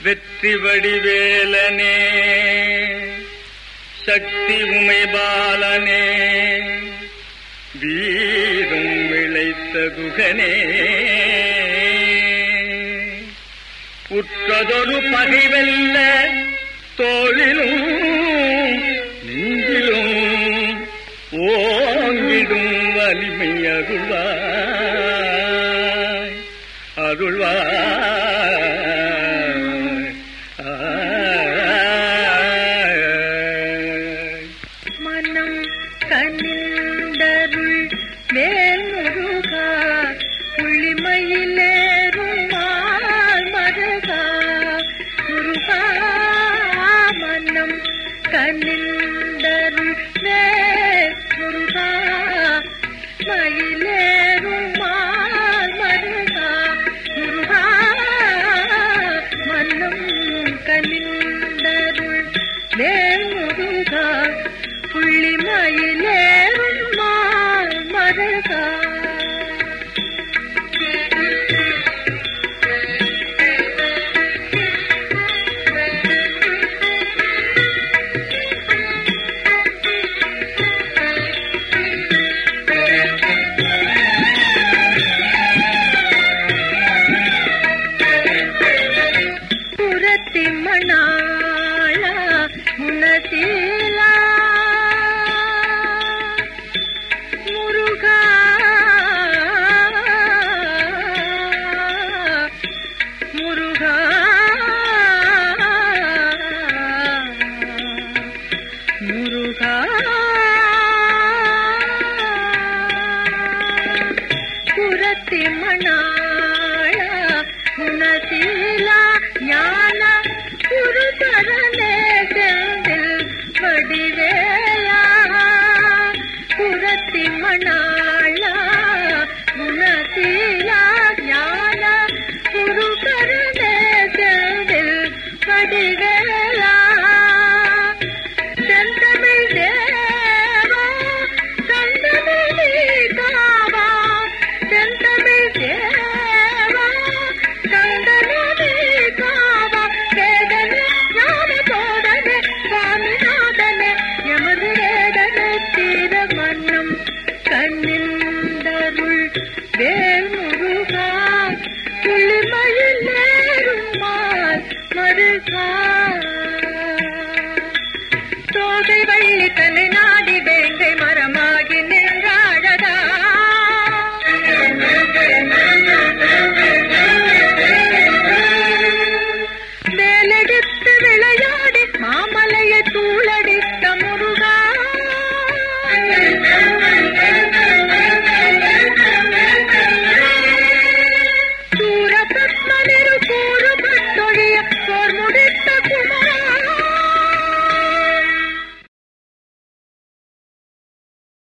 வெற்றி வடிவேலனே சக்தி உமைபாலனே வீரம் விளைத்த குகனே உற்றதொரு பகைவெல்ல தோளிலும் நெஞ்சிலும் ஓங்கிடும் வலிமை அருள்வாய் அருள்வாய் ஆய். மனம் கனிந்தருள் மேல் முருகா புள்ளிமயிலேறும் மால் மருகா முருகா மனம் கனிந்தருள் மேல் முருகா மயிலேறும் மால் மருகா முருகா மனம் கனிந்தருள் மேல் முருகா புள்ளி மயிலேறும் மால் மருகா புறத்தி மணாளா முனசீலா முருகா முருகா முருகா புறத்தி மணாளா குணசீலா ஞான குருதரனே செந்தில் வடிவேயா புறத்தி மணாளா குணசீலா ஞான குருதரனே செந்தில் வடிவேலா செந்தமிழ் தேவா சந்தமிழ் காவா செந்தமிழ் தேவா சந்தமிழ் காவா வேதனே ஞான போதனே சுவாமிநாதனே எமது வேதனை தீர மன்னம் கண்ணிந்தருள் வேல் முருகா புள்ளிமயில் நேருமால் மருகா